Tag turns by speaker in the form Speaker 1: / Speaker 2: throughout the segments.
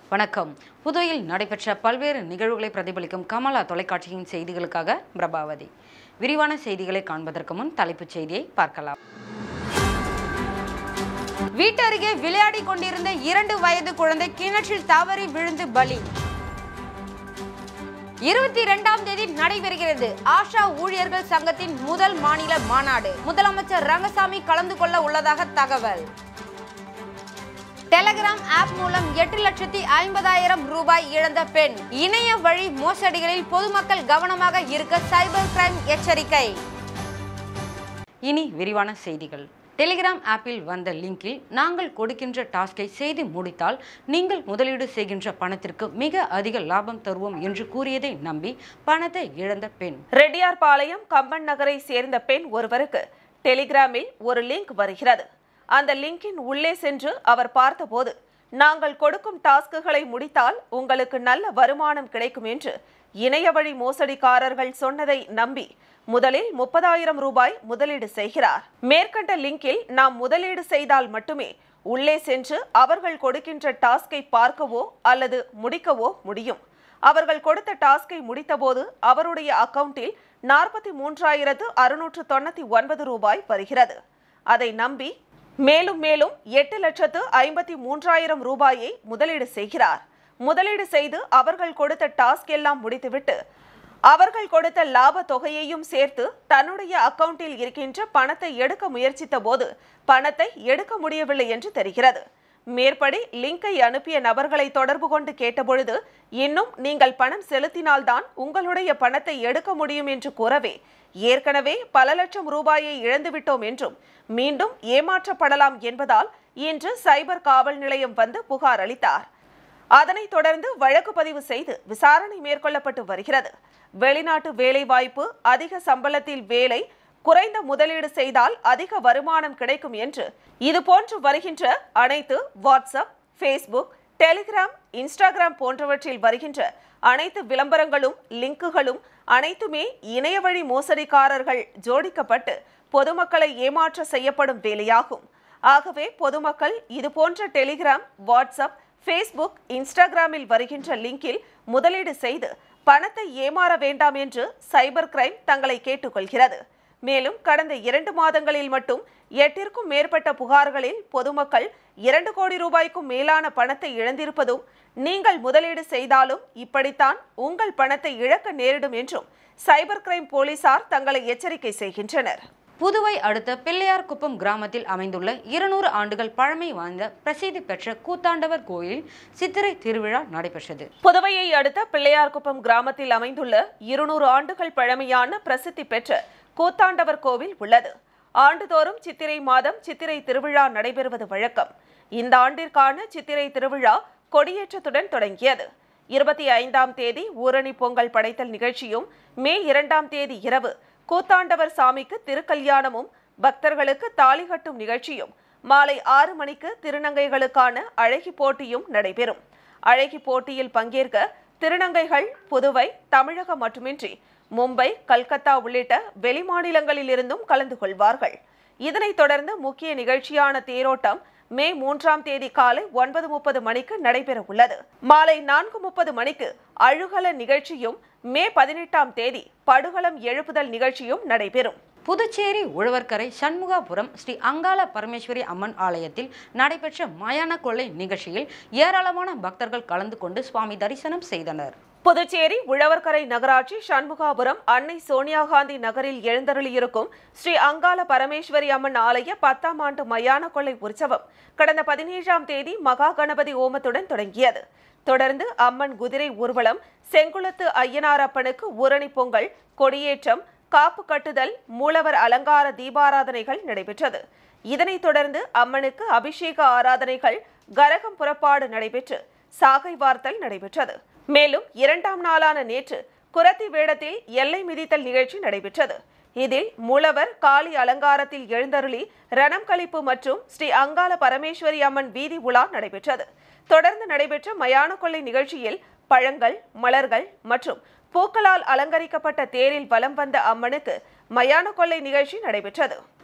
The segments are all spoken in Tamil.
Speaker 1: வணக்கம் புதுவையில் நடைபெற்ற பல்வேறு நிகழ்வுகளை பிரதிபலிக்கும் கமலா தொலைக்காட்சியின் செய்திகளுக்காக பிரபாவதி விரிவான செய்திகளை காண்பதற்கு முன் தலைப்புச் செய்தியை பார்க்கலாம் வீட்டருகே விளையாடிக் கொண்டிருந்த இரண்டு வயது குழந்தை கிணற்றில் தவறி விழுந்து பலி இருபத்தி இரண்டாம் தேதி நடைபெறுகிறது ஆஷா ஊழியர்கள் சங்கத்தின் முதல் மாநில மாநாடு முதலமைச்சர் ரங்கசாமி கலந்து கொள்ள உள்ளதாக தகவல் டெலகிராம் ஆப் மூலம் எட்டு லட்சத்தி ஐம்பதாயிரம் ரூபாய் இழந்த பெண் இணைய வழி மோசடிகளில் பொதுமக்கள் கவனமாக இருக்க சைபர் கிரைம் எச்சரிக்கை இனி விரிவான செய்திகள் டெலிகிராம் ஆப்பில் வந்த லிங்கில் நாங்கள் கொடுக்கின்ற டாஸ்கை செய்து முடித்தால் நீங்கள் முதலீடு செய்கின்ற பணத்திற்கு மிக அதிக லாபம் தருவோம் என்று கூறியதை நம்பி பணத்தை இழந்த பெண்
Speaker 2: ரெட்டியார்பாளையம் கம்பன் நகரை சேர்ந்த பெண் ஒருவருக்கு டெலிகிராமில் ஒரு லிங்க் வருகிறது அந்த லிங்கின் உள்ளே சென்று அவர் பார்த்தபோது நாங்கள் கொடுக்கும் டாஸ்க்குகளை முடித்தால் உங்களுக்கு நல்ல வருமானம் கிடைக்கும் என்று இணைய வழி மோசடிக்காரர்கள் சொன்னதை நம்பி முதலில் முப்பதாயிரம் ரூபாய் முதலீடு செய்கிறார் மேற்கண்ட லிங்கில் நாம் முதலீடு செய்தால் மட்டுமே உள்ளே சென்று அவர்கள் கொடுக்கின்ற டாஸ்கை பார்க்கவோ அல்லது முடிக்கவோ முடியும் அவர்கள் கொடுத்த டாஸ்கை முடித்தபோது அவருடைய அக்கவுண்டில் நாற்பத்தி மூன்றாயிரத்து அறுநூற்று தொண்ணூத்தி ஒன்பது ரூபாய் வருகிறது அதை நம்பி மேலும் மேலும் எட்டு லட்சத்து ஐம்பத்தி மூன்றாயிரம் ரூபாயை முதலீடு செய்கிறார் முதலீடு செய்து அவர்கள் கொடுத்த டாஸ்க் எல்லாம் முடித்துவிட்டு அவர்கள் கொடுத்த லாப தொகையையும் சேர்த்து தன்னுடைய அக்கவுண்டில் இருக்கின்ற பணத்தை எடுக்க முயற்சித்த போது பணத்தை எடுக்க முடியவில்லை என்று தெரிகிறது மேற்படி லிங்கை அனுப்பிய நபர்களை தொடர்பு கொண்டு கேட்டபொழுது இன்னும் நீங்கள் பணம் செலுத்தினால்தான் உங்களுடைய பணத்தை எடுக்க முடியும் என்று கூறவே ஏற்கனவே பல லட்சம் ரூபாயை இழந்துவிட்டோம் என்றும் மீண்டும் ஏமாற்றப்படலாம் என்பதால் இன்று சைபர் காவல் நிலையம் வந்து புகார் அளித்தார் அதனைத் தொடர்ந்து வழக்கு பதிவு செய்து விசாரணை மேற்கொள்ளப்பட்டு வருகிறது வெளிநாட்டு வேலைவாய்ப்பு அதிக சம்பளத்தில் வேலை குறைந்த முதலீடு செய்தால் அதிக வருமானம் கிடைக்கும் என்று இதுபோன்று வருகின்ற அனைத்து வாட்ஸ்அப் ஃபேஸ்புக் டெலிகிராம் இன்ஸ்டாகிராம் போன்றவற்றில் வருகின்ற அனைத்து விளம்பரங்களும் லிங்குகளும் அனைத்துமே இணைய வழி மோசடிக்காரர்கள் ஜோடிக்கப்பட்டு பொதுமக்களை ஏமாற்ற செய்யப்படும் வேலையாகும் ஆகவே பொதுமக்கள் இதுபோன்ற டெலிகிராம் வாட்ஸ்அப் ஃபேஸ்புக் இன்ஸ்டாகிராமில் வருகின்ற லிங்கில் முதலீடு செய்து பணத்தை ஏமாற வேண்டாம் என்று சைபர் கிரைம் தங்களை கேட்டுக்கொள்கிறது மேலும் கடந்த இரண்டு மாதங்களில் மட்டும் எட்டிற்கும் மேற்பட்ட புகார்களில் பொதுமக்கள் இரண்டு கோடி ரூபாய்க்கும் மேலான பணத்தை இழந்திருப்பதும் நீங்கள் முதலீடு செய்தாலும் இப்படித்தான் உங்கள் பணத்தை இழக்க நேரிடும் என்றும் சைபர் கிரைம் போலீசார் தங்களை எச்சரிக்கை செய்கின்றனர்
Speaker 1: புதுவை அடுத்த பிள்ளையார்குப்பம் கிராமத்தில் அமைந்துள்ள இருநூறு ஆண்டுகள் பழமை வாய்ந்த பிரசித்தி பெற்ற கூத்தாண்டவர் கோயிலில் சித்திரை திருவிழா நடைபெற்றது
Speaker 2: புதுவையை அடுத்த பிள்ளையார்குப்பம் கிராமத்தில் அமைந்துள்ள இருநூறு ஆண்டுகள் பழமையான பிரசித்தி பெற்ற கூத்தாண்டவர் கோவில் உள்ளது ஆண்டுதோறும் சித்திரை மாதம் சித்திரை திருவிழா நடைபெறுவது வழக்கம் இந்த ஆண்டிற்கான சித்திரை திருவிழா கொடியேற்றத்துடன் தொடங்கியது இருபத்தி ஐந்தாம் தேதி ஊரணி பொங்கல் படைத்தல் நிகழ்ச்சியும் மே இரண்டாம் தேதி இரவு கூத்தாண்டவர் சாமிக்கு திருக்கல்யாணமும் பக்தர்களுக்கு தாலி கட்டும் நிகழ்ச்சியும் மாலை ஆறு மணிக்கு திருநங்கைகளுக்கான அழகி போட்டியும் நடைபெறும் அழகி போட்டியில் பங்கேற்க திருநங்கைகள் புதுவை தமிழகம் மட்டுமின்றி மும்பை கல்கத்தா உள்ளிட்ட வெளிமாநிலங்களிலிருந்தும் கலந்து கொள்வார்கள் இதனைத் தொடர்ந்து முக்கிய நிகழ்ச்சியான தேரோட்டம் மே மூன்றாம் தேதி காலை ஒன்பது முப்பது மணிக்கு நடைபெற உள்ளது மாலை நான்கு முப்பது மணிக்கு அழுகல நிகழ்ச்சியும் மே பதினெட்டாம் தேதி படுகளம் எழுப்புதல் நிகழ்ச்சியும் நடைபெறும்
Speaker 1: புதுச்சேரி உழவர்கரை சண்முகாபுரம் ஸ்ரீ அங்காள பரமேஸ்வரி அம்மன் ஆலயத்தில் நடைபெற்ற மயான கொள்ளை நிகழ்ச்சியில் ஏராளமான பக்தர்கள் கலந்து கொண்டு சுவாமி தரிசனம் செய்தனர்
Speaker 2: புதுச்சேரி உழவர்கரை நகராட்சி சண்முகாபுரம் அன்னை சோனியா காந்தி நகரில் எழுந்தருளியிருக்கும் ஸ்ரீ அங்காள பரமேஸ்வரி அம்மன் ஆலய பத்தாம் ஆண்டு மயான கொள்ளை உற்சவம் கடந்த பதினேழாம் தேதி மகா கணபதி ஓமத்துடன் தொடங்கியது தொடர்ந்து அம்மன் குதிரை ஊர்வலம் செங்குளத்து ஐயனாரப்பனுக்கு ஊரணி பொங்கல் கொடியேற்றம் காப்பு கட்டுதல் மூலவர் அலங்கார தீபாராதனைகள் நடைபெற்றது இதனைத் தொடர்ந்து அம்மனுக்கு அபிஷேக ஆராதனைகள் கரகம் புறப்பாடு நடைபெற்று சாகை வார்த்தல் நடைபெற்றது மேலும் இரண்டாம் நாளான நேற்று குரத்தி வேடத்தில் எல்லை மிதித்தல் நிகழ்ச்சி நடைபெற்றது இதில் மூலவர் காளி அலங்காரத்தில் எழுந்தருளி ரணம் கழிப்பு மற்றும் ஸ்ரீ அங்காள பரமேஸ்வரி அம்மன் வீதி உலா நடைபெற்றது தொடர்ந்து நடைபெற்ற மயான கொள்ளை நிகழ்ச்சியில் பழங்கள் மலர்கள் மற்றும் பூக்களால் அலங்கரிக்கப்பட்ட தேரில் வலம் வந்த அம்மனுக்கு மயான கொள்ளை நிகழ்ச்சி நடைபெற்றது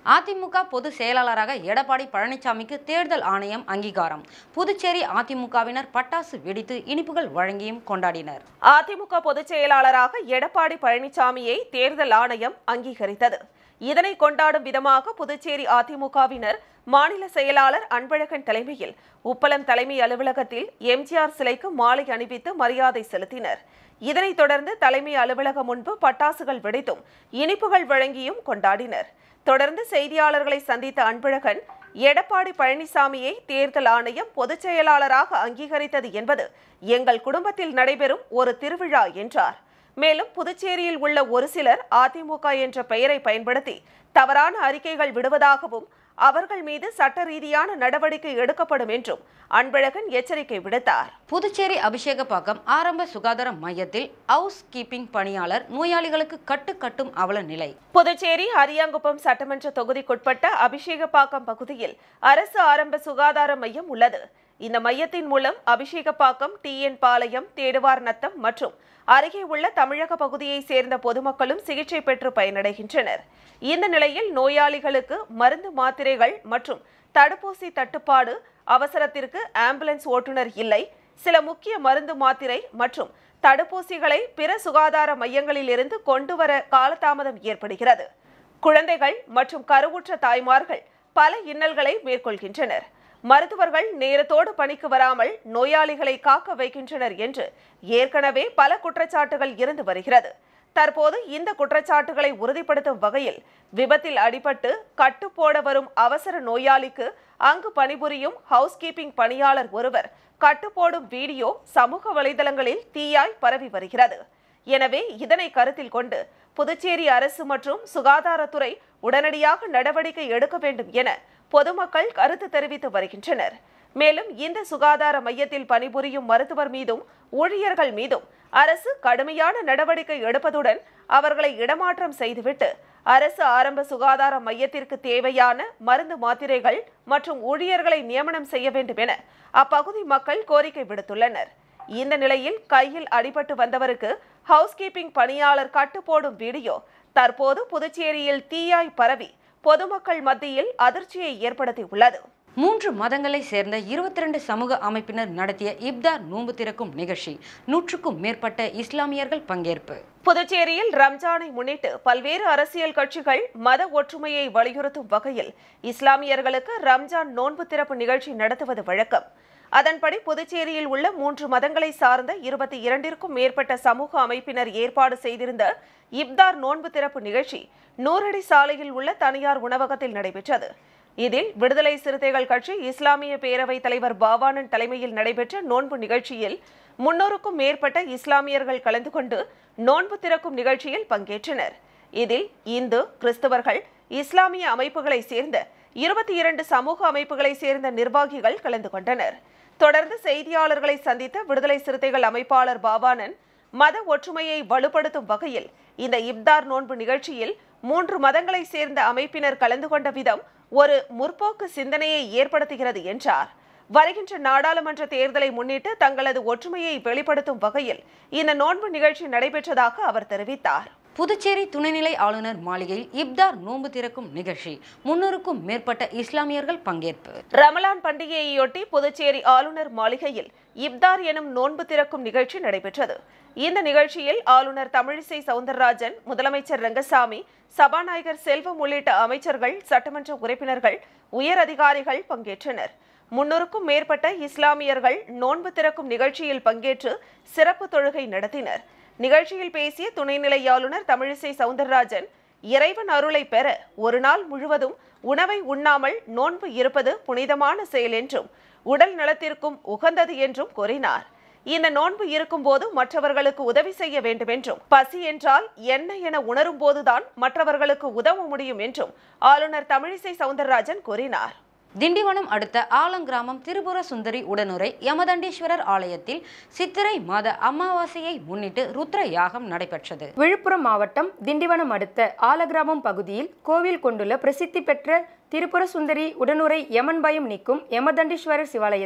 Speaker 1: அதிமுக பொதுச் செயலாளராக எடப்பாடி பழனிசாமிக்கு தேர்தல் ஆணையம் அங்கீகாரம் புதுச்சேரி அதிமுகவினர் பட்டாசு வெடித்து இனிப்புகள் வழங்கியும் கொண்டாடினர்
Speaker 2: அதிமுக பொதுச் செயலாளராக எடப்பாடி பழனிசாமியை தேர்தல் ஆணையம் அங்கீகரித்தது இதனை கொண்டாடும் விதமாக புதுச்சேரி அதிமுகவினர் மாநில செயலாளர் அன்பழகன் தலைமையில் உப்பளம் தலைமை அலுவலகத்தில் எம்ஜிஆர் சிலைக்கு மாலை அணிவித்து மரியாதை செலுத்தினர் இதனைத் தொடர்ந்து தலைமை அலுவலகம் முன்பு பட்டாசுகள் வெடித்தும் இனிப்புகள் வழங்கியும் கொண்டாடினர் தொடர்ந்து செய்தியாளர்களை சந்தித்த அன்பழகன் எடப்பாடி பழனிசாமியை தேர்தல் ஆணையம் பொதுச் செயலாளராக அங்கீகரித்தது என்பது எங்கள் குடும்பத்தில் நடைபெறும் ஒரு திருவிழா என்றார் மேலும் புதுச்சேரியில் உள்ள ஒரு சிலர் அதிமுக என்ற பெயரை பயன்படுத்தி தவறான அறிக்கைகள் விடுவதாகவும் அவர்கள் மீது சட்ட ரீதியான நடவடிக்கை எடுக்கப்படும் என்றும் அன்பழகன் எச்சரிக்கை விடுத்தார்
Speaker 1: புதுச்சேரி அபிஷேகப்பாக்கம் ஆரம்ப சுகாதார மையத்தில் ஹவுஸ் கீப்பிங் பணியாளர் நோயாளிகளுக்கு கட்டு கட்டும் அவல நிலை
Speaker 2: புதுச்சேரி அரியாங்குப்பம் சட்டமன்ற தொகுதிக்குட்பட்ட அபிஷேகப்பாக்கம் பகுதியில் அரசு ஆரம்ப சுகாதார மையம் உள்ளது இந்த மையத்தின் மூலம் அபிஷேகப்பாக்கம் டிஎன் பாளையம் தேடுவார் நத்தம் மற்றும் அருகே உள்ள தமிழக பகுதியைச் சேர்ந்த பொதுமக்களும் சிகிச்சை பெற்று பயனடைகின்றனர் இந்த நிலையில் நோயாளிகளுக்கு மருந்து மாத்திரைகள் மற்றும் தடுப்பூசி தட்டுப்பாடு அவசரத்திற்கு ஆம்புலன்ஸ் ஓட்டுநர் இல்லை சில முக்கிய மருந்து மாத்திரை மற்றும் தடுப்பூசிகளை பிற சுகாதார மையங்களிலிருந்து கொண்டுவர காலதாமதம் ஏற்படுகிறது குழந்தைகள் மற்றும் கருவுற்ற தாய்மார்கள் பல இன்னல்களை மேற்கொள்கின்றனர் மருத்துவர்கள் நேரத்தோடு பணிக்கு வராமல் நோயாளிகளை காக்க வைக்கின்றனர் என்று ஏற்கனவே பல குற்றச்சாட்டுகள் இருந்து வருகிறது தற்போது இந்த குற்றச்சாட்டுகளை உறுதிப்படுத்தும் வகையில் விபத்தில் அடிபட்டு கட்டு போட வரும் அவசர நோயாளிக்கு அங்கு பணிபுரியும் ஹவுஸ் கீப்பிங் பணியாளர் ஒருவர் கட்டு போடும் வீடியோ சமூக வலைதளங்களில் தீயாய் பரவி வருகிறது எனவே இதனை கருத்தில் கொண்டு புதுச்சேரி அரசு மற்றும் சுகாதாரத்துறை உடனடியாக நடவடிக்கை எடுக்க வேண்டும் என பொதுமக்கள் கருத்து தெரிவித்து வருகின்றனர் மேலும் இந்த சுகாதார மையத்தில் பணிபுரியும் மருத்துவர் மீதும் ஊழியர்கள் மீதும் அரசு கடுமையான நடவடிக்கை எடுப்பதுடன் அவர்களை இடமாற்றம் செய்துவிட்டு அரசு ஆரம்ப சுகாதார மையத்திற்கு தேவையான மருந்து மாத்திரைகள் மற்றும் ஊழியர்களை நியமனம் செய்ய வேண்டும் என அப்பகுதி மக்கள் கோரிக்கை விடுத்துள்ளனர் இந்த நிலையில் கையில் அடிபட்டு வந்தவருக்கு ஹவுஸ் கீப்பிங் பணியாளர் கட்டு போடும் வீடியோ தற்போது புதுச்சேரியில் தீயாய் பரவி பொதுமக்கள் மத்தியில் அதிர்ச்சியை ஏற்படுத்தியுள்ளது
Speaker 1: மூன்று மதங்களை சேர்ந்த இருபத்தி ரெண்டு சமூக அமைப்பினர் நடத்திய இப்தார் நோன்பு திறக்கும் நிகழ்ச்சி நூற்றுக்கும் மேற்பட்ட இஸ்லாமியர்கள் பங்கேற்பு
Speaker 2: புதுச்சேரியில் ரம்ஜானை முன்னிட்டு பல்வேறு அரசியல் கட்சிகள் மத ஒற்றுமையை வலியுறுத்தும் வகையில் இஸ்லாமியர்களுக்கு ரம்ஜான் நோன்பு திறப்பு நிகழ்ச்சி நடத்துவது வழக்கம் அதன்படி புதுச்சேரியில் உள்ள மூன்று மதங்களை சார்ந்த இருபத்தி இரண்டிற்கும் மேற்பட்ட சமூக அமைப்பினர் ஏற்பாடு செய்திருந்த இப்தார் நோன்பு திறப்பு நிகழ்ச்சி நூறடி சாலையில் உள்ள தனியார் உணவகத்தில் நடைபெற்றது இதில் விடுதலை சிறுத்தைகள் கட்சி இஸ்லாமிய பேரவைத் தலைவர் பாவானன் தலைமையில் நடைபெற்ற நோன்பு நிகழ்ச்சியில் முன்னூறுக்கும் மேற்பட்ட இஸ்லாமியர்கள் கலந்து கொண்டு நோன்பு திறக்கும் நிகழ்ச்சியில் பங்கேற்றனர் இதில் இந்து கிறிஸ்தவர்கள் இஸ்லாமிய அமைப்புகளை சேர்ந்த இருபத்தி இரண்டு சமூக அமைப்புகளை சேர்ந்த நிர்வாகிகள் கலந்து கொண்டனர் தொடர்ந்து செய்தியாளர்களை சந்தித்த விடுதலை சிறுத்தைகள் அமைப்பாளர் பாபானன் மத ஒற்றுமையை வலுப்படுத்தும் வகையில் இந்த இப்தார் நோன்பு நிகழ்ச்சியில் மூன்று மதங்களை சேர்ந்த அமைப்பினர் கலந்து கொண்ட விதம் ஒரு முற்போக்கு சிந்தனையை ஏற்படுத்துகிறது என்றார் வருகின்ற நாடாளுமன்ற தேர்தலை முன்னிட்டு தங்களது ஒற்றுமையை வெளிப்படுத்தும் வகையில் இந்த நோன்பு நிகழ்ச்சி நடைபெற்றதாக அவர் தெரிவித்தார்
Speaker 1: புதுச்சேரி துணைநிலை ஆளுநர் மாளிகையில் இப்தார் நோன்பு திறக்கும் நிகழ்ச்சி முன்னூறுக்கும் மேற்பட்ட இஸ்லாமியர்கள் பங்கேற்பு
Speaker 2: ரமலான் பண்டிகையையொட்டி புதுச்சேரி ஆளுநர் மாளிகையில் இப்தார் எனும் நோன்பு திறக்கும் நிகழ்ச்சி நடைபெற்றது இந்த நிகழ்ச்சியில் ஆளுநர் தமிழிசை சவுந்தரராஜன் முதலமைச்சர் ரங்கசாமி சபாநாயகர் செல்வம் உள்ளிட்ட அமைச்சர்கள் சட்டமன்ற உறுப்பினர்கள் உயர் அதிகாரிகள் பங்கேற்றனர் முன்னூறுக்கும் மேற்பட்ட இஸ்லாமியர்கள் நோன்பு திறக்கும் நிகழ்ச்சியில் பங்கேற்று சிறப்பு தொழுகை நடத்தினர் நிகழ்ச்சியில் பேசிய துணைநிலை ஆளுநர் தமிழிசை சவுந்தரராஜன் இறைவன் அருளை பெற ஒரு நாள் முழுவதும் உணவை உண்ணாமல் நோன்பு இருப்பது புனிதமான செயல் என்றும் உடல் நலத்திற்கும் உகந்தது என்றும் கூறினார் இந்த நோன்பு இருக்கும்போது மற்றவர்களுக்கு உதவி செய்ய வேண்டும் என்றும் பசி என்றால் என்ன என உணரும் போதுதான் மற்றவர்களுக்கு உதவ முடியும் என்றும் ஆளுநர் தமிழிசை சவுந்தரராஜன் கூறினார்
Speaker 1: திண்டிவனம் அடுத்த ஆலங்கிராமம் திரிபுர சுந்தரி உடனுரை யமதண்டீஸ்வரர் ஆலயத்தில் சித்திரை மாத அமாவாசையை முன்னிட்டு ருத்ர யாகம் நடைபெற்றது
Speaker 3: விழுப்புரம் மாவட்டம் திண்டிவனம் அடுத்த ஆலகிராமம் பகுதியில் கோவில் கொண்டுள்ள பிரசித்தி பெற்ற திரிபுர சுந்தரி உடனுரை யமன் பயம் நீக்கும் யமதண்டீஸ்வரர் சிவாலயத்தில்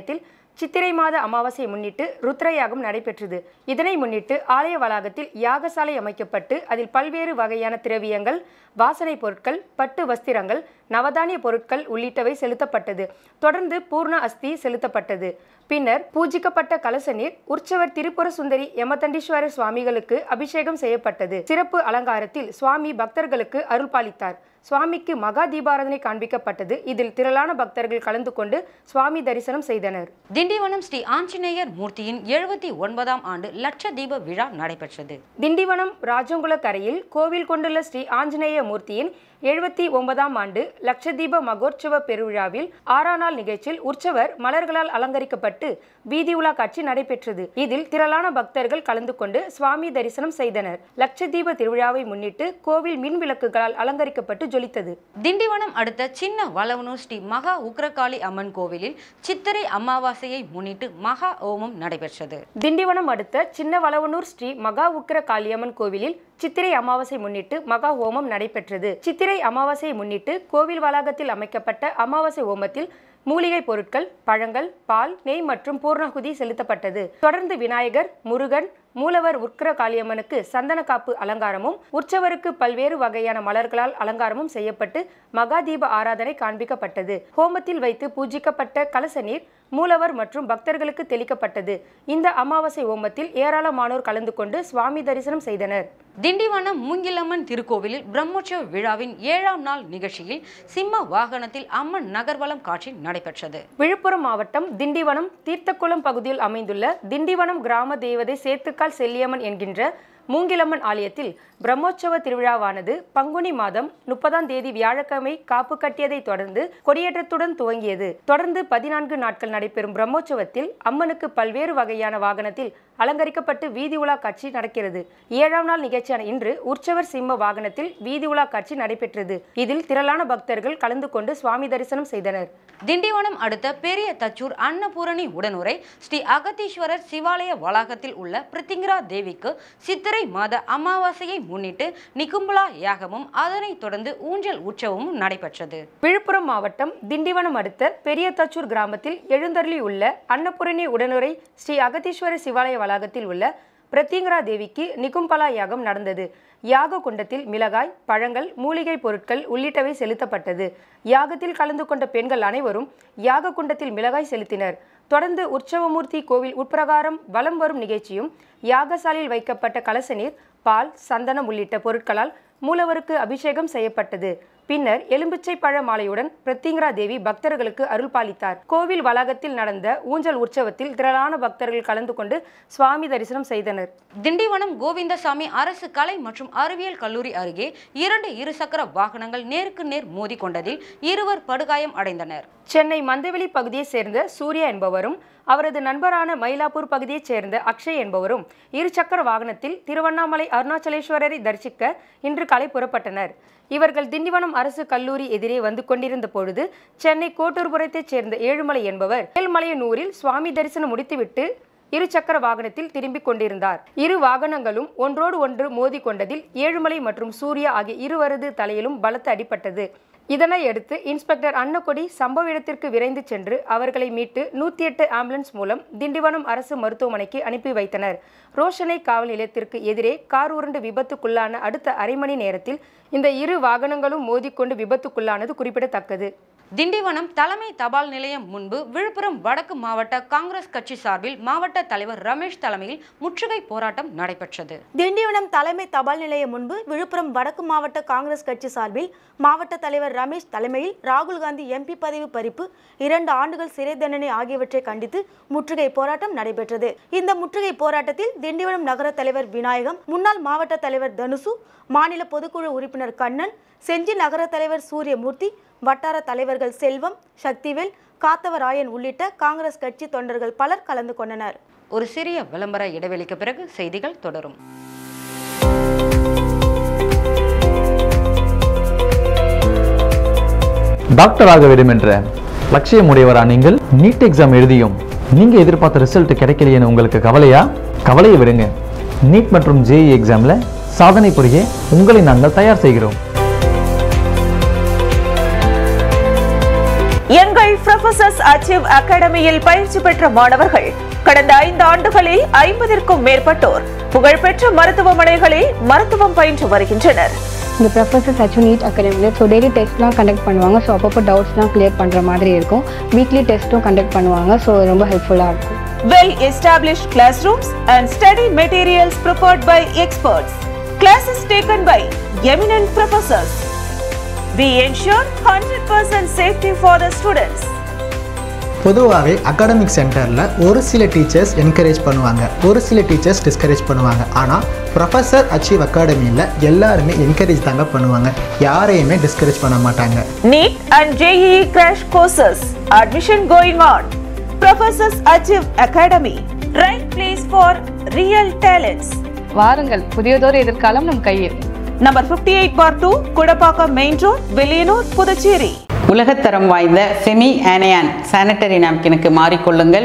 Speaker 3: சித்திரை மாத அமாவாசையை முன்னிட்டு ருத்ரயாகம் நடைபெற்றது இதனை முன்னிட்டு ஆலய வளாகத்தில் யாகசாலை அமைக்கப்பட்டு அதில் பல்வேறு வகையான திரவியங்கள் வாசனை பொருட்கள் பட்டு வஸ்திரங்கள் நவதானிய பொருட்கள் உள்ளிட்டவை செலுத்தப்பட்டது தொடர்ந்து பூர்ண அஸ்தி செலுத்தப்பட்டது பின்னர் பூஜிக்கப்பட்ட கலச நீர் உற்சவர் திரிபுர சுந்தரி யமதண்டீஸ்வரர் சுவாமிகளுக்கு அபிஷேகம் செய்யப்பட்டது சிறப்பு அலங்காரத்தில் சுவாமி பக்தர்களுக்கு அருள்பாலித்தார் சுவாமிக்கு மகா தீபாராதனை காண்பிக்கப்பட்டது இதில் திரளான பக்தர்கள் கலந்து கொண்டு சுவாமி தரிசனம் செய்தனர்
Speaker 1: திண்டிவனம் ஸ்ரீ ஆஞ்சநேயர் மூர்த்தியின் எழுபத்தி ஒன்பதாம் ஆண்டு லட்ச தீப விழா நடைபெற்றது
Speaker 3: திண்டிவனம் ராஜங்குல கரையில் கோவில் கொண்டுள்ள ஸ்ரீ ஆஞ்சநேய மூர்த்தியின் எழுபத்தி ஒன்பதாம் ஆண்டு லட்சதீப மகோற்சவ பெருவிழாவில் ஆறாம் நாள் நிகழ்ச்சியில் உற்சவர் மலர்களால் அலங்கரிக்கப்பட்டு வீதி உலா காட்சி நடைபெற்றது இதில் திரளான பக்தர்கள் கலந்து கொண்டு சுவாமி தரிசனம் செய்தனர் லட்சதீப திருவிழாவை முன்னிட்டு கோவில் மின் விளக்குகளால் அலங்கரிக்கப்பட்டு ஜொலித்தது
Speaker 1: திண்டிவனம் அடுத்த சின்ன வளவனூர் ஸ்ரீ மகா உக்ரகாளி அம்மன் கோவிலில் சித்திரை அமாவாசையை முன்னிட்டு மகா ஓமம் நடைபெற்றது
Speaker 3: திண்டிவனம் அடுத்த சின்ன வளவனூர் ஸ்ரீ மகா உக்கிர காளியம்மன் கோவிலில் சித்திரை அமாவாசை முன்னிட்டு மகா ஹோமம் நடைபெற்றது சித்திரை அமாவாசையை முன்னிட்டு கோவில் வளாகத்தில் அமைக்கப்பட்ட அமாவாசை ஹோமத்தில் மூலிகை பொருட்கள் பழங்கள் பால் நெய் மற்றும் பூர்ணகுதி செலுத்தப்பட்டது தொடர்ந்து விநாயகர் முருகன் மூலவர் உக்கிர காளியம்மனுக்கு சந்தன காப்பு அலங்காரமும் உற்சவருக்கு பல்வேறு வகையான மலர்களால் அலங்காரமும் செய்யப்பட்டு மகா தீப ஆராதனை காண்பிக்கப்பட்டது ஹோமத்தில் வைத்து பூஜிக்கப்பட்ட கலச நீர் மூலவர் மற்றும் பக்தர்களுக்கு தெளிக்கப்பட்டது இந்த அமாவாசை ஹோமத்தில் ஏராளமானோர் கலந்து கொண்டு சுவாமி தரிசனம் செய்தனர்
Speaker 1: திண்டிவனம் மூங்கிலம்மன் திருக்கோவிலில் பிரம்மோற்சவ விழாவின் ஏழாம் நாள் நிகழ்ச்சியில் சிம்ம வாகனத்தில் அம்மன் நகர்வலம் காட்சி நடைபெற்றது
Speaker 3: விழுப்புரம் மாவட்டம் திண்டிவனம் தீர்த்தக்குளம் பகுதியில் அமைந்துள்ள திண்டிவனம் கிராம தேவதை சேத்துக்கால் செல்லியம்மன் என்கின்ற மூங்கிலம்மன் ஆலயத்தில் பிரம்மோற்சவ திருவிழாவானது பங்குனி மாதம் முப்பதாம் தேதி வியாழக்கிழமை காப்பு கட்டியதைத் தொடர்ந்து கொடியேற்றத்துடன் துவங்கியது தொடர்ந்து பதினான்கு நாட்கள் நடைபெறும் பிரம்மோற்சவத்தில் அம்மனுக்கு பல்வேறு வகையான வாகனத்தில் அலங்கரிக்கப்பட்டு வீதி உலா காட்சி நடக்கிறது ஏழாம் நாள் நிகழ்ச்சியான இன்று உற்சவர் சிம்ம வாகனத்தில் வீதி உலா காட்சி நடைபெற்றது இதில் திரளான பக்தர்கள் கலந்து கொண்டு சுவாமி தரிசனம் செய்தனர்
Speaker 1: திண்டிவனம் அடுத்த பெரிய தச்சூர் அன்னபூரணி உடனுரை ஸ்ரீ அகத்தீஸ்வரர் சிவாலய வளாகத்தில் உள்ள பிரித்திங்கரா தேவிக்கு சித்திரை மாத அமாவாசையை முன்னிட்டு நிகும்பலா யாகமும் அதனைத் தொடர்ந்து ஊஞ்சல் உற்சவமும் நடைபெற்றது
Speaker 3: விழுப்புரம் மாவட்டம் திண்டிவனம் அடுத்த பெரியதச்சூர் கிராமத்தில் எழுந்தருளி உள்ள அன்னபூரணி உடனுரை ஸ்ரீ அகதீஸ்வரர் சிவாலய வளாகத்தில் உள்ள பிரத்திங்கரா தேவிக்கு நிகும்பலா யாகம் நடந்தது யாக குண்டத்தில் மிளகாய் பழங்கள் மூலிகை பொருட்கள் உள்ளிட்டவை செலுத்தப்பட்டது யாகத்தில் கலந்து கொண்ட பெண்கள் அனைவரும் யாக குண்டத்தில் மிளகாய் செலுத்தினர் தொடர்ந்து உற்சவமூர்த்தி கோவில் உட்பிரகாரம் வலம் வரும் நிகழ்ச்சியும் யாகசாலையில் வைக்கப்பட்ட கலச நீர் பால் சந்தனம் உள்ளிட்ட பொருட்களால் மூலவருக்கு அபிஷேகம் செய்யப்பட்டது பின்னர் எலும்பிச்சை பழ மாலையுடன் பிரத்திங்கரா தேவி பக்தர்களுக்கு அருள் பாலித்தார் கோவில் வளாகத்தில் நடந்த ஊஞ்சல் உற்சவத்தில் திரளான பக்தர்கள் கலந்து கொண்டு சுவாமி தரிசனம் செய்தனர்
Speaker 1: திண்டிவனம் கோவிந்தசாமி அரசு கலை மற்றும் அறிவியல் கல்லூரி அருகே இரண்டு இருசக்கர வாகனங்கள் நேருக்கு நேர் மோதி கொண்டதில் இருவர் படுகாயம் அடைந்தனர்
Speaker 3: சென்னை மந்தவெளி பகுதியைச் சேர்ந்த சூர்யா என்பவரும் அவரது நண்பரான மயிலாப்பூர் பகுதியைச் சேர்ந்த அக்ஷய் என்பவரும் இருசக்கர வாகனத்தில் திருவண்ணாமலை அருணாச்சலேஸ்வரரை தரிசிக்க இன்று காலை புறப்பட்டனர் இவர்கள் திண்டிவனம் அரசு கல்லூரி எதிரே வந்து கொண்டிருந்த பொழுது சென்னை கோட்டூர்புரத்தைச் சேர்ந்த ஏழுமலை என்பவர் ஏழ்மலையனூரில் சுவாமி தரிசனம் முடித்துவிட்டு இரு சக்கர வாகனத்தில் திரும்பிக் கொண்டிருந்தார் இரு வாகனங்களும் ஒன்றோடு ஒன்று மோதி கொண்டதில் ஏழுமலை மற்றும் சூர்யா ஆகிய இருவரது தலையிலும் பலத்த அடிபட்டது இதனை அடுத்து இன்ஸ்பெக்டர் அன்னக்கொடி சம்பவ இடத்திற்கு விரைந்து சென்று அவர்களை மீட்டு நூத்தி எட்டு ஆம்புலன்ஸ் மூலம் திண்டிவனம் அரசு மருத்துவமனைக்கு அனுப்பி வைத்தனர் ரோஷனை காவல் நிலையத்திற்கு எதிரே கார் உருண்டு விபத்துக்குள்ளான அடுத்த அரை மணி நேரத்தில் இந்த இரு வாகனங்களும் மோதிக்கொண்டு விபத்துக்குள்ளானது குறிப்பிடத்தக்கது
Speaker 1: திண்டிவனம் தலைமை தபால் நிலையம் முன்பு விழுப்புரம் வடக்கு மாவட்ட காங்கிரஸ் கட்சி சார்பில் மாவட்ட தலைவர் ரமேஷ் தலைமையில் முற்றுகை போராட்டம் நடைபெற்றது
Speaker 4: திண்டிவனம் தலைமை தபால் நிலையம் முன்பு விழுப்புரம் வடக்கு மாவட்ட காங்கிரஸ் கட்சி சார்பில் மாவட்ட தலைவர் ரமேஷ் தலைமையில் ராகுல் காந்தி எம்பி பதவி பறிப்பு இரண்டு ஆண்டுகள் சிறை தண்டனை ஆகியவற்றை கண்டித்து முற்றுகை போராட்டம் நடைபெற்றது இந்த முற்றுகை போராட்டத்தில் திண்டிவனம் நகர தலைவர் விநாயகம் முன்னாள் மாவட்ட தலைவர் தனுசு மாநில பொதுக்குழு உறுப்பினர் கண்ணன் செஞ்சி நகர தலைவர் சூரியமூர்த்தி வட்டார தலைவர்கள் செல்வம் சக்திவேல் காத்தவராயன் உள்ளிட்ட காங்கிரஸ் கட்சி தொண்டர்கள் பலர் கலந்து கொண்டனர்
Speaker 1: ஒரு சிறிய விளம்பர இடைவெளிக்கு பிறகு செய்திகள் தொடரும்
Speaker 5: டாக்டர் ஆக வேண்டும் என்ற லட்சியம் உடையவரா நீங்கள் நீட் எக்ஸாம் எழுதியும் நீங்க எதிர்பார்த்த ரிசல்ட் கிடைக்கலையேன்னு உங்களுக்கு கவலையா கவலையை விடுங்க நீட் மற்றும் ஜேஇ எக்ஸாம்ல சாதனை புரிய உங்களை நாங்கள் தயார் செய்கிறோம்
Speaker 2: எங்கள் உங்கள் ப்ரொஃபசர்ஸ் அச்சீவ் அகாடமியில் பயிற்சி பெற்ற மாணவர்கள் கடந்த ஐந்து ஆண்டுகளில் ஐம்பதிற்கும் மேற்பட்டோர் புகழ்பெற்ற மருத்துவமனைகளில் மருத்துவம் பயின்று வருகின்றனர்
Speaker 6: இந்த ப்ரொஃபஸர்ஸ் அச்சு நீட் அகாடமியில் ஸோ டெய்லி டெஸ்ட்லாம் கண்டக்ட் பண்ணுவாங்க ஸோ அப்பப்போ டவுட்ஸ்லாம் கிளியர் பண்ணுற மாதிரி இருக்கும் வீக்லி டெஸ்ட்டும் கண்டக்ட் பண்ணுவாங்க ஸோ ரொம்ப ஹெல்ப்ஃபுல்லாக இருக்கும்
Speaker 2: well established classrooms and study materials prepared by experts classes taken by eminent professors we ensure 100% safety for the students
Speaker 7: பொதுவாகவே அகாடமிக் சென்டரில் ஒரு சில டீச்சர்ஸ் என்கரேஜ் பண்ணுவாங்க ஒரு சில டீச்சர்ஸ் டிஸ்கரேஜ் பண்ணுவாங்க ஆனால் ப்ரொஃபஸர் அச்சீவ் அகாடமியில் எல்லாருமே என்கரேஜ் தாங்க பண்ணுவாங்க யாரையுமே டிஸ்கரேஜ் பண்ண மாட்டாங்க
Speaker 2: NEET and JEE crash courses admission going on professors achieve academy right place for real talents
Speaker 6: வாருங்கள் புதியதொரு எதிர்காலம் நம் கையில்
Speaker 2: number 58 bar 2 Kudapakkam main road Veliyanur Puducherry
Speaker 8: உலகத்தரம் வாய்ந்த செமி ஆனையான் சானிட்டரி நாப்கினுக்கு மாறிக்கொள்ளுங்கள்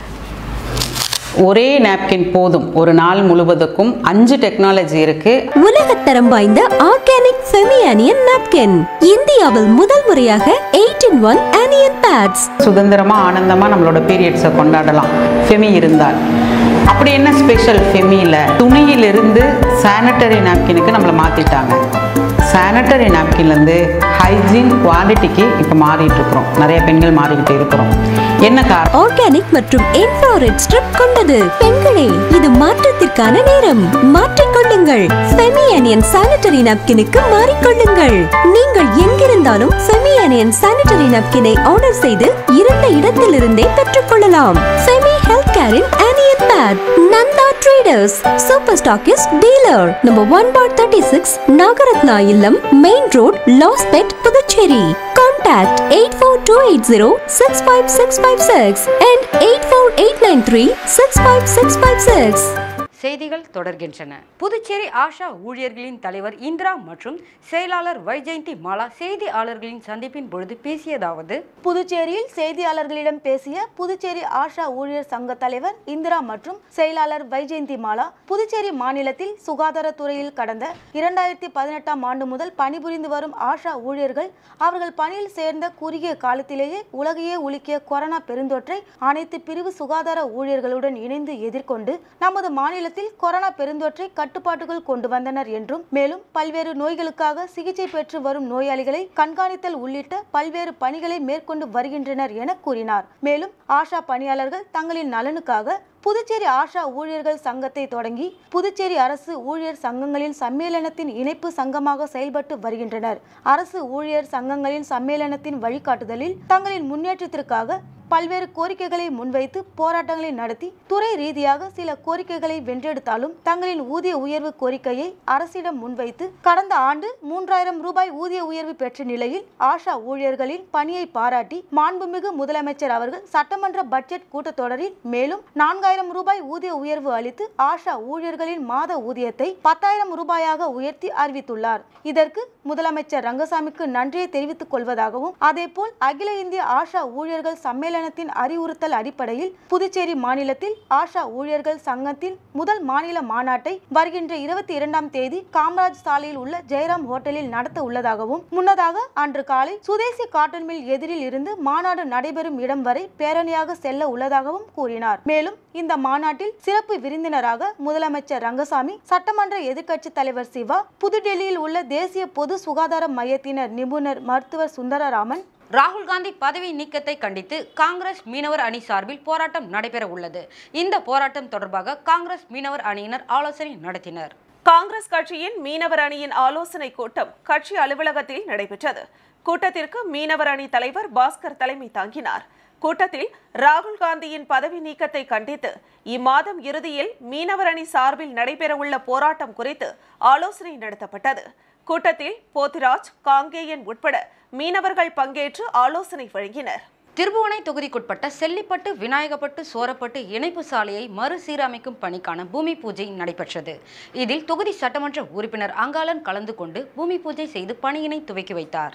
Speaker 8: ஒரே நாப்கின் போதும் ஒரு நாள் முழுவதுக்கும் அஞ்சு டெக்னாலஜி இருக்கு
Speaker 9: உலகத்தரம் வாய்ந்த ஆர்கானிக் செமி அனியன் நாப்கின் இந்தியாவில் முதல் முறையாக eight in one onion pads
Speaker 8: சுதந்திரமா ஆனந்தமா நம்மளோட பீரியட்ஸை கொண்டாடலாம் ஃபெமி இருந்தால் அப்படி என்ன ஸ்பெஷல் ஃபெமியில் துணியிலிருந்து சானிட்டரி நாப்கினுக்கு நம்மளை மாற்றிட்டாங்க சானிட்டரி நாப்கின்லேருந்து ஹைஜீன் குவாலிட்டிக்கு இப்போ மாறிட்டு இருக்கிறோம் நிறைய பெண்கள் மாறிக்கிட்டு இருக்கிறோம் என்ன காரணம்
Speaker 9: ஆர்கானிக் மற்றும் இன்ஃப்ராரெட் ஸ்ட்ரிப் கொண்டது பெண்களே இது மாற்றத்திற்கான நேரம் மாற்றிக்கொள்ளுங்கள் செமி அனியன் சானிட்டரி நாப்கினுக்கு மாறிக்கொள்ளுங்கள் நீங்கள் எங்கிருந்தாலும் செமி அனியன் சானிட்டரி நாப்கினை ஆர்டர் செய்து இருந்த இடத்திலிருந்தே பெற்றுக்கொள்ளலாம் செமி ஹெல்த் கேரின் onion pad Nanda traders super stockist dealer number one bar thirty six Nagarathna இல்லம் main road Lawspet Puducherry contact eight four two eight zero six five six five six and eight four eight nine three six five six five six
Speaker 1: செய்திகள் தொடர்கின்றன புதுச்சேரி ஆஷா ஊழியர்களின் தலைவர் இந்திரா மற்றும் செயலாளர் வைஜெயந்தி மாலா செய்தியாளர்களின் சந்திப்பின் பொழுது பேசியதாவது
Speaker 4: புதுச்சேரியில் செய்தியாளர்களிடம் பேசிய புதுச்சேரி ஆஷா ஊழியர் சங்க தலைவர் இந்திரா மற்றும் செயலாளர் வைஜெயந்தி மாலா புதுச்சேரி மாநிலத்தில் சுகாதாரத்துறையில் கடந்த இரண்டாயிரத்தி பதினெட்டாம் ஆண்டு முதல் பணிபுரிந்து வரும் ஆஷா ஊழியர்கள் அவர்கள் பணியில் சேர்ந்த குறுகிய காலத்திலேயே உலகையே உலுக்கிய கொரோனா பெருந்தொற்றை அனைத்து பிரிவு சுகாதார ஊழியர்களுடன் இணைந்து எதிர்கொண்டு நமது மாநிலத்தில் கொரோனா பெருந்தொற்றை கட்டுப்பாட்டுக்குள் கொண்டு வந்தனர் என்றும் மேலும் பல்வேறு நோய்களுக்காக சிகிச்சை பெற்று வரும் நோயாளிகளை கண்காணித்தல் உள்ளிட்ட பல்வேறு பணிகளை மேற்கொண்டு வருகின்றனர் என கூறினார் மேலும் ஆஷா பணியாளர்கள் தங்களின் நலனுக்காக புதுச்சேரி ஆஷா ஊழியர்கள் சங்கத்தை தொடங்கி புதுச்சேரி அரசு ஊழியர் சங்கங்களின் சம்மேளனத்தின் இணைப்பு சங்கமாக செயல்பட்டு வருகின்றனர் அரசு ஊழியர் சங்கங்களின் சம்மேளனத்தின் வழிகாட்டுதலில் தங்களின் முன்னேற்றத்திற்காக பல்வேறு கோரிக்கைகளை முன்வைத்து போராட்டங்களை நடத்தி துறை ரீதியாக சில கோரிக்கைகளை வென்றெடுத்தாலும் தங்களின் ஊதிய உயர்வு கோரிக்கையை அரசிடம் முன்வைத்து கடந்த ஆண்டு மூன்றாயிரம் ரூபாய் ஊதிய உயர்வு பெற்ற நிலையில் ஆஷா ஊழியர்களின் பணியை பாராட்டி மாண்புமிகு முதலமைச்சர் அவர்கள் சட்டமன்ற பட்ஜெட் கூட்டத்தொடரில் மேலும் நான்காயிரம் ரூபாய் ஊதிய உயர்வு அளித்து ஆஷா ஊழியர்களின் மாத ஊதியத்தை பத்தாயிரம் ரூபாயாக உயர்த்தி அறிவித்துள்ளார் இதற்கு முதலமைச்சர் ரங்கசாமிக்கு நன்றியை தெரிவித்துக் கொள்வதாகவும் அதேபோல் அகில இந்திய ஆஷா ஊழியர்கள் சம்மேளனத்தின் அறிவுறுத்தல் அடிப்படையில் புதுச்சேரி மாநிலத்தில் ஆஷா ஊழியர்கள் சங்கத்தின் முதல் மாநில மாநாட்டை வருகின்ற இருபத்தி இரண்டாம் தேதி காமராஜ் சாலையில் உள்ள ஜெயராம் ஹோட்டலில் நடத்த உள்ளதாகவும் முன்னதாக அன்று காலை சுதேசி காட்டன் மில் எதிரில் இருந்து மாநாடு நடைபெறும் இடம் வரை பேரணியாக செல்ல உள்ளதாகவும் கூறினார் மேலும் இந்த மாநாட்டில் சிறப்பு விருந்தினராக முதலமைச்சர் ரங்கசாமி சட்டமன்ற எதிர்க்கட்சி தலைவர் சிவா புதுடெல்லியில் உள்ள தேசிய பொது சுகாதார மையத்தினர் நிபுணர் மருத்துவர் சுந்தரராமன்
Speaker 1: ராகுல் காந்தி பதவி நீக்கத்தை கண்டித்து காங்கிரஸ் மீனவர் அணி சார்பில் போராட்டம் நடைபெற உள்ளது இந்த போராட்டம் தொடர்பாக காங்கிரஸ் மீனவர் அணியினர் ஆலோசனை நடத்தினர்
Speaker 2: காங்கிரஸ் கட்சியின் மீனவர் அணியின் ஆலோசனை கூட்டம் கட்சி அலுவலகத்தில் நடைபெற்றது கூட்டத்திற்கு மீனவர் அணி தலைவர் பாஸ்கர் தலைமை தாங்கினார் கூட்டத்தில் ராகுல் காந்தியின் பதவி நீக்கத்தை கண்டித்து இம்மாதம் இறுதியில் மீனவர் அணி சார்பில் நடைபெறவுள்ள போராட்டம் குறித்து ஆலோசனை நடத்தப்பட்டது கூட்டத்தில் போத்திராஜ் காங்கேயன் உட்பட மீனவர்கள் பங்கேற்று ஆலோசனை வழங்கினர்
Speaker 1: திருபுவனை தொகுதிக்குட்பட்ட செல்லிப்பட்டு விநாயகப்பட்டு சோரப்பட்டு இணைப்பு சாலையை மறுசீரமைக்கும் பணிக்கான பூமி பூஜை நடைபெற்றது இதில் தொகுதி சட்டமன்ற உறுப்பினர் அங்காளன் கலந்து கொண்டு பூமி பூஜை செய்து பணியினை துவக்கி வைத்தார்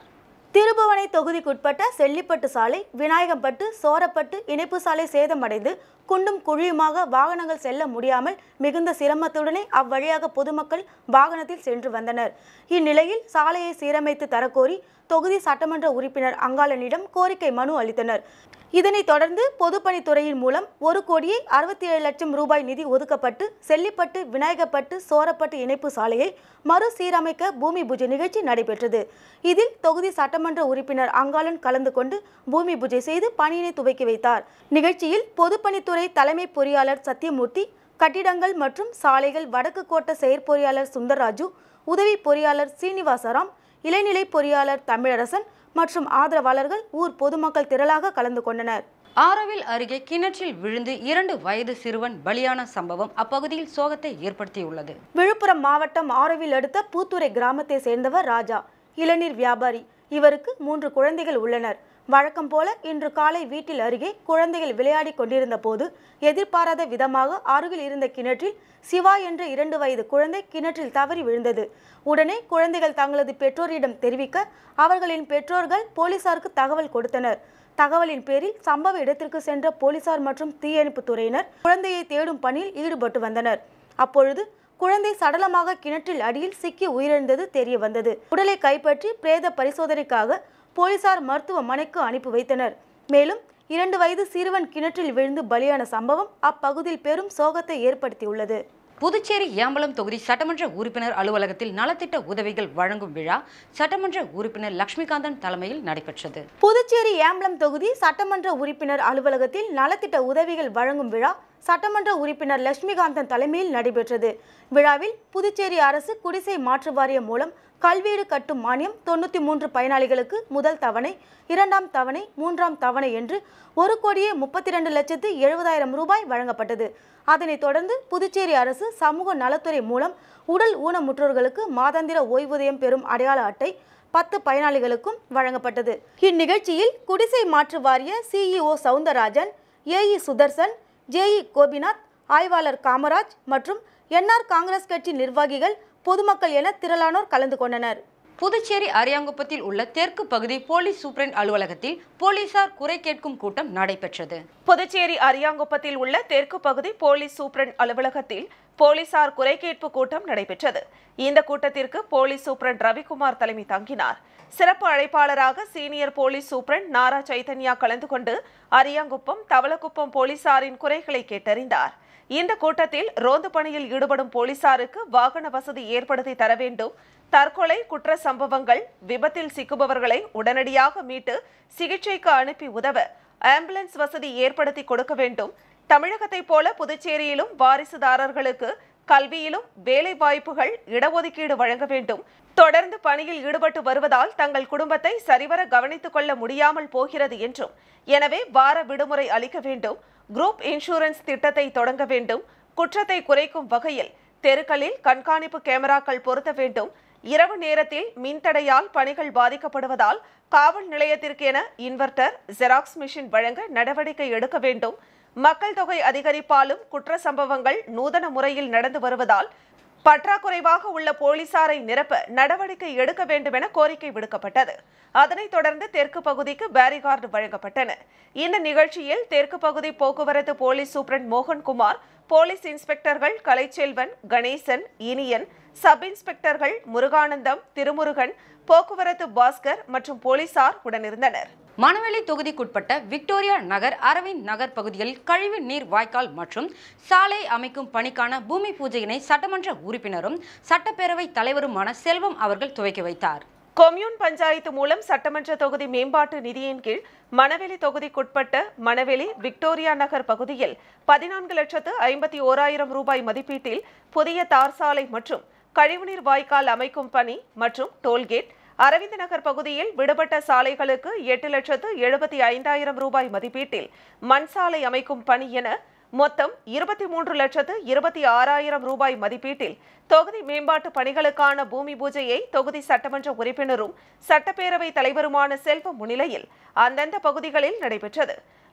Speaker 4: திருபுவனை தொகுதிக்குட்பட்ட செல்லிப்பட்டு சாலை விநாயகம்பட்டு சோரப்பட்டு இணைப்பு சாலை சேதமடைந்து குண்டும் குழியுமாக வாகனங்கள் செல்ல முடியாமல் மிகுந்த சிரமத்துடனே அவ்வழியாக பொதுமக்கள் வாகனத்தில் சென்று வந்தனர் இந்நிலையில் சாலையை சீரமைத்து தரக்கோரி தொகுதி சட்டமன்ற உறுப்பினர் அங்காளனிடம் கோரிக்கை மனு அளித்தனர் இதனைத் தொடர்ந்து பொதுப்பணித்துறையின் மூலம் ஒரு கோடியே அறுபத்தி ஏழு லட்சம் ரூபாய் நிதி ஒதுக்கப்பட்டு செல்லிப்பட்டு விநாயகப்பட்டு சோரப்பட்டு இணைப்பு சாலையை மறுசீரமைக்க பூமி பூஜை நிகழ்ச்சி நடைபெற்றது இதில் தொகுதி சட்டமன்ற உறுப்பினர் அங்காளன் கலந்து கொண்டு பூமி பூஜை செய்து பணியினை துவக்கி வைத்தார் நிகழ்ச்சியில் பொதுப்பணித்துறை தலைமை பொறியாளர் சத்தியமூர்த்தி கட்டிடங்கள் மற்றும் சாலைகள் வடக்கு கோட்ட செயற்பொறியாளர் சுந்தர்ராஜு உதவி பொறியாளர் சீனிவாசராம் இளைநிலை பொறியாளர் தமிழரசன் மற்றும் ஆதரவாளர்கள் ஊர் பொதுமக்கள் திரளாக கலந்து கொண்டனர்
Speaker 1: ஆரோவில் அருகே கிணற்றில் விழுந்து இரண்டு வயது சிறுவன் பலியான சம்பவம் அப்பகுதியில் சோகத்தை ஏற்படுத்தியுள்ளது
Speaker 4: விழுப்புரம் மாவட்டம் ஆரோவில் அடுத்த பூத்துறை கிராமத்தை சேர்ந்தவர் ராஜா இளநீர் வியாபாரி இவருக்கு மூன்று குழந்தைகள் உள்ளனர் வழக்கம் போல இன்று காலை வீட்டில் அருகே குழந்தைகள் விளையாடி கொண்டிருந்த போது எதிர்பாராத விதமாக அருகில் இருந்த கிணற்றில் சிவா என்ற இரண்டு வயது குழந்தை கிணற்றில் தவறி விழுந்தது உடனே குழந்தைகள் தங்களது பெற்றோரிடம் தெரிவிக்க அவர்களின் பெற்றோர்கள் போலீசாருக்கு தகவல் கொடுத்தனர் தகவலின் பேரில் சம்பவ இடத்திற்கு சென்ற போலீசார் மற்றும் தீயணைப்புத் துறையினர் குழந்தையை தேடும் பணியில் ஈடுபட்டு வந்தனர் அப்பொழுது குழந்தை சடலமாக கிணற்றில் அடியில் சிக்கி உயிரிழந்தது தெரிய வந்தது உடலை கைப்பற்றி பிரேத பரிசோதனைக்காக போலீசார் மருத்துவமனைக்கு அனுப்பி வைத்தனர் மேலும் இரண்டு வயது சிறுவன் கிணற்றில் விழுந்து பலியான சம்பவம் அப்பகுதியில் பெரும் சோகத்தை ஏற்படுத்தியுள்ளது
Speaker 1: புதுச்சேரி ஏம்பலம் தொகுதி சட்டமன்ற உறுப்பினர் அலுவலகத்தில் நலத்திட்ட உதவிகள் வழங்கும் விழா சட்டமன்ற உறுப்பினர் லட்சுமிகாந்தன் தலைமையில் நடைபெற்றது
Speaker 4: புதுச்சேரி ஏம்பலம் தொகுதி சட்டமன்ற உறுப்பினர் அலுவலகத்தில் நலத்திட்ட உதவிகள் வழங்கும் விழா சட்டமன்ற உறுப்பினர் லட்சுமிகாந்தன் தலைமையில் நடைபெற்றது விழாவில் புதுச்சேரி அரசு குடிசை மாற்று வாரியம் மூலம் கல்வீடு கட்டும் மானியம் தொண்ணூற்றி மூன்று பயனாளிகளுக்கு முதல் தவணை இரண்டாம் தவணை மூன்றாம் தவணை என்று ஒரு கோடியே முப்பத்தி ரெண்டு லட்சத்து எழுபதாயிரம் ரூபாய் வழங்கப்பட்டது அதனைத் தொடர்ந்து புதுச்சேரி அரசு சமூக நலத்துறை மூலம் உடல் ஊனமுற்றோர்களுக்கு மாதாந்திர ஓய்வூதியம் பெறும் அடையாள அட்டை பத்து பயனாளிகளுக்கும் வழங்கப்பட்டது இந்நிகழ்ச்சியில் குடிசை மாற்று வாரிய CEO Soundararajan AE Sudarshan JE Gopinath ஆய்வாளர் காமராஜ் மற்றும் என்ஆர் காங்கிரஸ் கட்சி நிர்வாகிகள் பொதுமக்கள் என திரளானோர் கலந்து கொண்டனர்
Speaker 1: புதுச்சேரி அரியாங்குப்பத்தில் உள்ள தெற்கு பகுதி போலீஸ் சூப்பரண்ட் அலுவலகத்தில் போலீசார் குறை கேட்கும் கூட்டம் நடைபெற்றது
Speaker 2: புதுச்சேரி அரியாங்குப்பத்தில் உள்ள தெற்கு பகுதி போலீஸ் சூப்பரண்ட் அலுவலகத்தில் போலீசார் குறை கேட்பு கூட்டம் நடைபெற்றது இந்த கூட்டத்திற்கு போலீஸ் சூப்பரண்ட் ரவிக்குமார் தலைமை தங்கினார் சிறப்பு அழைப்பாளராக senior police superintendent Nara Chaitanya கலந்து கொண்டு அரியாங்குப்பம் தவளக்குப்பம் போலீசாரின் குறைகளை கேட்டறிந்தார் இந்த கூட்டத்தில் ரோந்து பணியில் ஈடுபடும் போலீசாருக்கு வாகன வசதி ஏற்படுத்தி தர வேண்டும் தற்கொலை குற்ற சம்பவங்கள் விபத்தில் சிக்குபவர்களை உடனடியாக மீட்டு சிகிச்சைக்கு அனுப்பி உதவ ஆம்புலன்ஸ் வசதி ஏற்படுத்தி கொடுக்க வேண்டும் தமிழகத்தைப் போல புதுச்சேரியிலும் வாரிசுதாரர்களுக்கு கல்வியிலும் வேலை வாய்ப்புகள் இடஒதுக்கீடு வழங்க வேண்டும் தொடர்ந்து பணியில் ஈடுபட்டு வருவதால் தங்கள் குடும்பத்தை சரிவர கவனித்துக் கொள்ள முடியாமல் போகிறது என்றும் எனவே வார விடுமுறை அளிக்க வேண்டும் குரூப் இன்சூரன்ஸ் திட்டத்தை தொடங்க வேண்டும் குற்றத்தை குறைக்கும் வகையில் தெருக்களில் கண்காணிப்பு கேமராக்கள் பொருத்த வேண்டும் இரவு நேரத்தில் மின்தடையால் பணிகள் பாதிக்கப்படுவதால் காவல் நிலையத்திற்கு என இன்வெர்டர் ஜெராக்ஸ் மிஷின் வழங்க நடவடிக்கை எடுக்க வேண்டும் மக்கள் தொகை அதிகரிப்பாலும் குற்ற சம்பவங்கள் நூதன முறையில் நடந்து வருவதால் பற்றாக்குறைவாக உள்ள போலீசாரை நிரப்ப நடவடிக்கை எடுக்க வேண்டும் என கோரிக்கை விடுக்கப்பட்டது அதனைத் தொடர்ந்து தெற்கு பகுதிக்கு பேரிகார்டு வழங்கப்பட்டன இந்த நிகழ்ச்சியில் தெற்கு பகுதி போக்குவரத்து போலீஸ் சூப்பரண்ட் மோகன்குமார் போலீஸ் இன்ஸ்பெக்டர்கள் கலைச்செல்வன் கணேசன் இனியன் சப் இன்ஸ்பெக்டர்கள் முருகானந்தம் திருமுருகன் போக்குவரத்து பாஸ்கர் மற்றும் போலீசார் உடனிருந்தனர்
Speaker 1: மணவெளி தொகுதிக்குட்பட்ட விக்டோரியா நகர் அரவிந்த் நகர் பகுதிகளில் கழிவு நீர் வாய்க்கால் மற்றும் சாலை அமைக்கும் பணிக்கான பூமி பூஜையினை சட்டமன்ற உறுப்பினரும் சட்டப்பேரவை தலைவருமான செல்வம் அவர்கள் துவக்கி வைத்தார்
Speaker 2: கொம்யூன் பஞ்சாயத்து மூலம் சட்டமன்ற தொகுதி மேம்பாட்டு நிதியின் கீழ் மணவெளி தொகுதிக்குட்பட்ட மணவெளி விக்டோரியா நகர் பகுதியில் பதினான்கு லட்சத்து ஐம்பத்தி ஓராயிரம் ரூபாய் மதிப்பீட்டில் புதிய தார் சாலை மற்றும் கழிவுநீர் வாய்க்கால் அமைக்கும் பணி மற்றும் டோல்கேட் அரவிந்த் நகர் பகுதியில் விடுபட்ட சாலைகளுக்கு எட்டு லட்சத்து எழுபத்தி ஐந்தாயிரம் ரூபாய் மதிப்பீட்டில் மண் சாலை அமைக்கும் பணி என மொத்தம் இருபத்தி மூன்று லட்சத்து இருபத்தி ஆறாயிரம் ரூபாய் மதிப்பீட்டில் தொகுதி மேம்பாட்டு பணிகளுக்கான பூமி பூஜையை தொகுதி சட்டமன்ற உறுப்பினரும் சட்டப்பேரவை தலைவருமான செல்வம் முன்னிலையில் அந்தந்த பகுதிகளில் நடைபெற்றது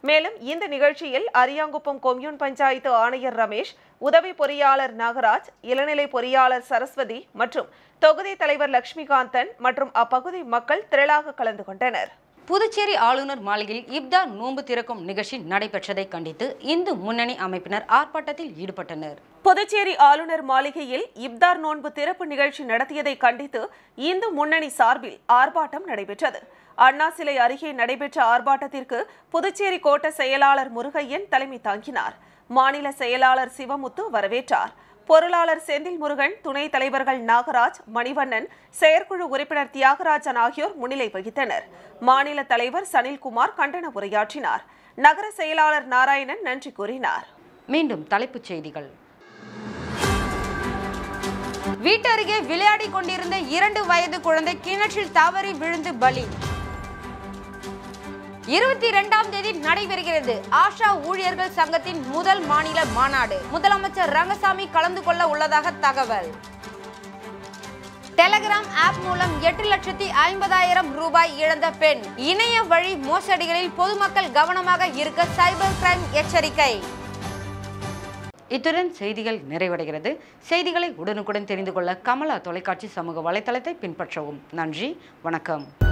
Speaker 2: மேலும் இந்த நிகழ்ச்சியில் அரியாங்குப்பம் கொம்யூன் பஞ்சாயத்து ஆணையர் ரமேஷ் உதவி பொறியாளர் நாகராஜ் இளநிலை பொறியாளர் சரஸ்வதி மற்றும் தொகுதி தலைவர் லட்சுமிகாந்தன் மற்றும் அப்பகுதி மக்கள் திரளாக கலந்து கொண்டனர்
Speaker 1: புதுச்சேரி ஆளுநர் மாளிகையில் இப்தார் நோன்பு திறக்கும் நிகழ்ச்சி நடைபெற்றதை கண்டித்து இந்து முன்னணி அமைப்பினர் ஆர்ப்பாட்டத்தில் ஈடுபட்டனர்
Speaker 2: புதுச்சேரி ஆளுநர் மாளிகையில் இப்தார் நோன்பு திறப்பு நிகழ்ச்சி நடத்தியதை கண்டித்து இந்து முன்னணி சார்பில் ஆர்ப்பாட்டம் நடைபெற்றது அண்ணா சிலை அருகே நடைபெற்ற ஆர்ப்பாட்டத்திற்கு புதுச்சேரி கோட்ட செயலாளர் முருகையன் தலைமை தாங்கினார் மாநில செயலாளர் சிவமுத்து வரவேற்றார் பொருளாளர் செந்தில் முருகன் துணைத் தலைவர்கள் நாகராஜ் மணிவண்ணன் செயற்குழு உறுப்பினர் தியாகராஜன் ஆகியோர் முன்னிலை வகித்தனர் மாநில தலைவர் சனில்குமார் கண்டன உரையாற்றினார் நகர செயலாளர் நாராயணன் நன்றி கூறினார்
Speaker 1: மீண்டும் தலைப்புச் செய்திகள் வீட்டருகே விளையாடிக் கொண்டிருந்த இரண்டு வயது குழந்தை கிணற்றில் தவறி விழுந்து பலி இருபத்தி இரண்டாம் தேதி நடைபெறுகிறது ஆஷா ஊழியர்கள் சங்கத்தின் முதல் மாநில மாநாடு முதலமைச்சர் ரங்கசாமி கலந்து கொள்ள உள்ளதாக தகவல் டெலகிராம் ஆப் மூலம் எட்டு லட்சத்தி ஐம்பதாயிரம் ரூபாய் இழந்த பெண் இணைய வழி மோசடிகளில் பொதுமக்கள் கவனமாக இருக்க சைபர் கிரைம் எச்சரிக்கை இத்துடன் செய்திகள் நிறைவடைகிறது செய்திகளை உடனுக்குடன் தெரிந்து கொள்ள கமலா தொலைக்காட்சி சமூக வலைத்தளத்தை பின்பற்றவும் நன்றி வணக்கம்